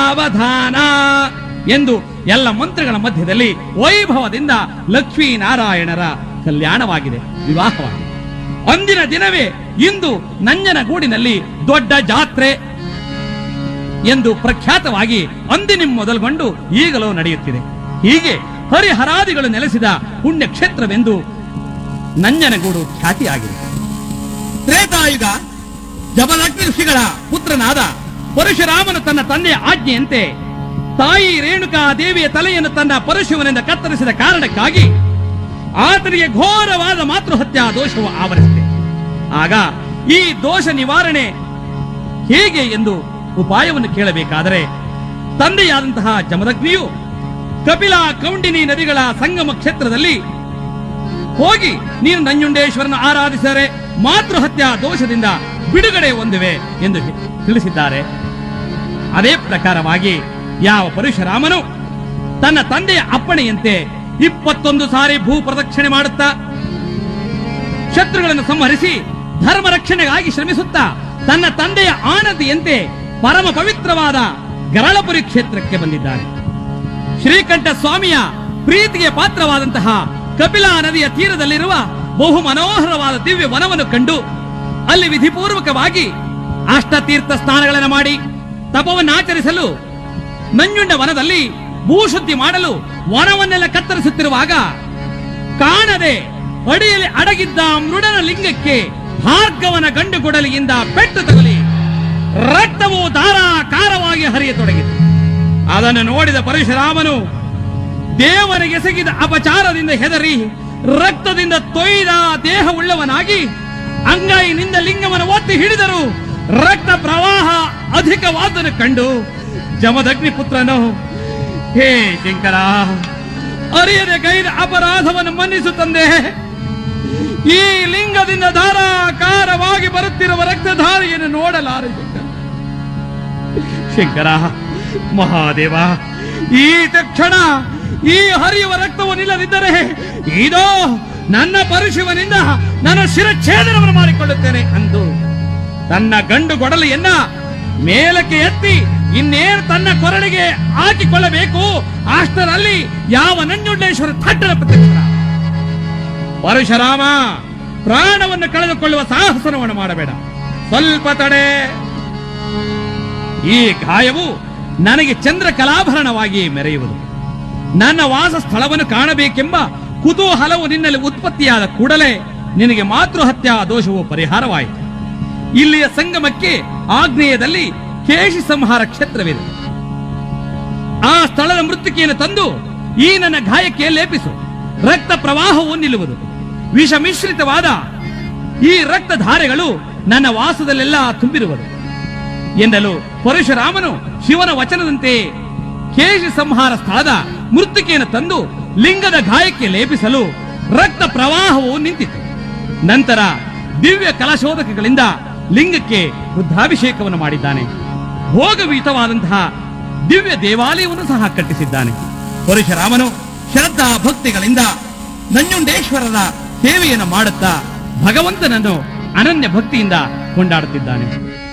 ಸಾವಧಾನ ಎಂದು ಎಲ್ಲ ಮಂತ್ರಗಳ ಮಧ್ಯದಲ್ಲಿ ವೈಭವದಿಂದ ಲಕ್ಷ್ಮೀನಾರಾಯಣರ ಕಲ್ಯಾಣವಾಗಿದೆ ವಿವಾಹವಾಗಿದೆ ಅಂದಿನ ದಿನವೇ ಇಂದು ನಂಜನಗೂಡಿನಲ್ಲಿ ದೊಡ್ಡ ಜಾತ್ರೆ ಎಂದು ಪ್ರಖ್ಯಾತವಾಗಿ ಅಂದಿನಿಂ ಮೊದಲುಗೊಂಡು ಈಗಲೂ ನಡೆಯುತ್ತಿದೆ ಹೀಗೆ ಹರಿಹರಾದಿಗಳು ನೆಲೆಸಿದ ಪುಣ್ಯ ಕ್ಷೇತ್ರವೆಂದು ನಂಜನಗೂಡು ಖ್ಯಾತಿಯಾಗಿದೆ ತ್ರೇತಾಯುಗ ಜಬಲಗ್ನಿ ಋಷಿಗಳ ಪುತ್ರನಾದ ಪರಶುರಾಮನು ತನ್ನ ತಂದೆಯ ಆಜ್ಞೆಯಂತೆ ತಾಯಿ ರೇಣುಕಾ ದೇವಿಯ ತಲೆಯನ್ನು ತನ್ನ ಪರಶುವನಿಂದ ಕತ್ತರಿಸಿದ ಕಾರಣಕ್ಕಾಗಿ ಆತನಿಗೆ ಘೋರವಾದ ಮಾತೃಹತ್ಯಾ ದೋಷವು ಆವರಿಸಿದೆ ಆಗ ಈ ದೋಷ ನಿವಾರಣೆ ಹೇಗೆ ಎಂದು ಉಪಾಯವನ್ನು ಕೇಳಬೇಕಾದರೆ ತಂದೆಯಾದಂತಹ ಜಮದಗ್ನಿಯು ಕಪಿಲ ಕೌಂಡಿನಿ ನದಿಗಳ ಸಂಗಮ ಕ್ಷೇತ್ರದಲ್ಲಿ ಹೋಗಿ ನೀನು ನಂಜುಂಡೇಶ್ವರನ ಆರಾಧಿಸಿದರೆ ಮಾತೃಹತ್ಯಾ ದೋಷದಿಂದ ಬಿಡುಗಡೆ ಹೊಂದುವೆ ಎಂದು ಹೆ- ತಿಳಿಸಿದ್ದಾರೆ ಅದೇ ಪ್ರಕಾರವಾಗಿ ಯಾವ ಪರಶುರಾಮನು ತನ್ನ ತಂದೆಯ ಅಪ್ಪಣೆಯಂತೆ ಇಪ್ಪತ್ತೊಂದು ಸಾರಿ ಭೂ ಪ್ರದಕ್ಷಿಣೆ ಮಾಡುತ್ತಾ ಶತ್ರುಗಳನ್ನು ಸಂಹರಿಸಿ ಧರ್ಮ ರಕ್ಷಣೆಗಾಗಿ ಶ್ರಮಿಸುತ್ತಾ ತನ್ನ ತಂದೆಯ ಆನತಿಯಂತೆ ಪರಮ ಪವಿತ್ರವಾದ ಗರಳಪುರಿ ಕ್ಷೇತ್ರಕ್ಕೆ ಬಂದಿದ್ದಾರೆ ಶ್ರೀಕಂಠ ಸ್ವಾಮಿಯ ಪ್ರೀತಿಗೆ ಪಾತ್ರವಾದಂತಹ ಕಪಿಲಾ ನದಿಯ ತೀರದಲ್ಲಿರುವ ಬಹು ಮನೋಹರವಾದ ದಿವ್ಯ ವನವನ್ನು ಕಂಡು ಅಲ್ಲಿ ವಿಧಿಪೂರ್ವಕವಾಗಿ ಅಷ್ಟತೀರ್ಥ ಸ್ನಾನಗಳನ್ನು ಮಾಡಿ ತಪವನ್ನು ಆಚರಿಸಲು ನಂಜುಂಡ ವನದಲ್ಲಿ ಭೂಶುದ್ಧಿ ಮಾಡಲು ವನವನ್ನೆಲ್ಲ ಕತ್ತರಿಸುತ್ತಿರುವಾಗ ಕಾಣದೆ ಅಡಿಯಲ್ಲಿ ಅಡಗಿದ್ದ ಮೃಡನ ಲಿಂಗಕ್ಕೆ ಭಾರ್ಗವನ ಗಂಡು ಕೊಡಲಿಯಿಂದ ಪೆಟ್ಟು ತಗಲಿ ರಕ್ತವು ಧಾರಾಕಾರವಾಗಿ ಹರಿಯತೊಡಗಿತು ಅದನ್ನು ನೋಡಿದ ಪರಶುರಾಮನು ದೇವರಿಗೆ ಎಸಗಿದ ಅಪಚಾರದಿಂದ ಹೆದರಿ ರಕ್ತದಿಂದ ತೊಯ್ದ ದೇಹವುಳ್ಳವನಾಗಿ ಅಂಗೈನಿಂದ ಲಿಂಗವನ್ನು ಒತ್ತಿ ಹಿಡಿದರು ರಕ್ತ ಪ್ರವಾಹ ಅಧಿಕವಾದನ್ನು ಕಂಡು ಜಮದಗ್ನಿ ಪುತ್ರನು ಹೇ ಶಂಕರ ಅರಿಯದೆ ಗೈದ ಅಪರಾಧವನ್ನು ಮನ್ನಿಸು ತಂದೆ ಈ ಲಿಂಗದಿಂದ ಧಾರಾಕಾರವಾಗಿ ಬರುತ್ತಿರುವ ರಕ್ತಧಾರಿಯನ್ನು ನೋಡಲಾರೆ ಶಂಕರ ಶಂಕರ ಮಹಾದೇವ ಈ ತಕ್ಷಣ ಈ ಹರಿಯುವ ರಕ್ತವು ನಿಲ್ಲದಿದ್ದರೆ ಇದೋ ನನ್ನ ಪರಶುವನಿಂದ ನನ್ನ ಶಿರಚ್ಛೇದನವನ್ನು ಮಾಡಿಕೊಳ್ಳುತ್ತೇನೆ ಅಂದು ತನ್ನ ಗಂಡು ಗೊಡಲಿಯನ್ನ ಮೇಲಕ್ಕೆ ಎತ್ತಿ ಇನ್ನೇನು ತನ್ನ ಕೊರಳಿಗೆ ಹಾಕಿಕೊಳ್ಳಬೇಕು ಅಷ್ಟರಲ್ಲಿ ಯಾವ ನಂಜುಂಡೇಶ್ವರ ಥಟ್ಟನ ಪ್ರತ್ಯಕ್ಷ ಪರಶುರಾಮ ಪ್ರಾಣವನ್ನು ಕಳೆದುಕೊಳ್ಳುವ ಸಾಹಸನವನ್ನು ಮಾಡಬೇಡ ಸ್ವಲ್ಪ ತಡೆ ಈ ಗಾಯವು ನನಗೆ ಚಂದ್ರ ಕಲಾಭರಣವಾಗಿ ಮೆರೆಯುವುದು ನನ್ನ ವಾಸ ಸ್ಥಳವನ್ನು ಕಾಣಬೇಕೆಂಬ ಕುತೂಹಲವು ನಿನ್ನಲ್ಲಿ ಉತ್ಪತ್ತಿಯಾದ ಕೂಡಲೇ ನಿನಗೆ ಮಾತೃಹತ್ಯಾ ದೋಷವು ಪರಿಹಾರವಾಯಿತು ಇಲ್ಲಿಯ ಸಂಗಮಕ್ಕೆ ಆಗ್ನೇಯದಲ್ಲಿ ಕೇಶಿ ಸಂಹಾರ ಕ್ಷೇತ್ರವಿದೆ ಆ ಸ್ಥಳದ ಮೃತ್ತಿಕೆಯನ್ನು ತಂದು ಈ ನನ್ನ ಗಾಯಕ್ಕೆ ಲೇಪಿಸು ರಕ್ತ ಪ್ರವಾಹವು ನಿಲ್ಲುವುದು ವಿಷ ಮಿಶ್ರಿತವಾದ ಈ ರಕ್ತ ಧಾರೆಗಳು ನನ್ನ ವಾಸದಲ್ಲೆಲ್ಲ ತುಂಬಿರುವುದು ಎನ್ನಲು ಪರಶುರಾಮನು ಶಿವನ ವಚನದಂತೆ ಕೇಶಿ ಸಂಹಾರ ಸ್ಥಳದ ಮೃತ್ತಿಕೆಯನ್ನು ತಂದು ಲಿಂಗದ ಗಾಯಕ್ಕೆ ಲೇಪಿಸಲು ರಕ್ತ ಪ್ರವಾಹವು ನಿಂತಿತು ನಂತರ ದಿವ್ಯ ಕಲಶೋಧಕಗಳಿಂದ ಲಿಂಗಕ್ಕೆ ಬುದ್ಧಾಭಿಷೇಕವನ್ನು ಮಾಡಿದ್ದಾನೆ ಭೋಗವೀತವಾದಂತಹ ದಿವ್ಯ ದೇವಾಲಯವನ್ನು ಸಹ ಕಟ್ಟಿಸಿದ್ದಾನೆ ಪರಶುರಾಮನು ಶ್ರದ್ಧಾ ಭಕ್ತಿಗಳಿಂದ ನಂಜುಂಡೇಶ್ವರರ ಸೇವೆಯನ್ನು ಮಾಡುತ್ತಾ ಭಗವಂತನನ್ನು ಅನನ್ಯ ಭಕ್ತಿಯಿಂದ ಕೊಂಡಾಡುತ್ತಿದ್ದಾನೆ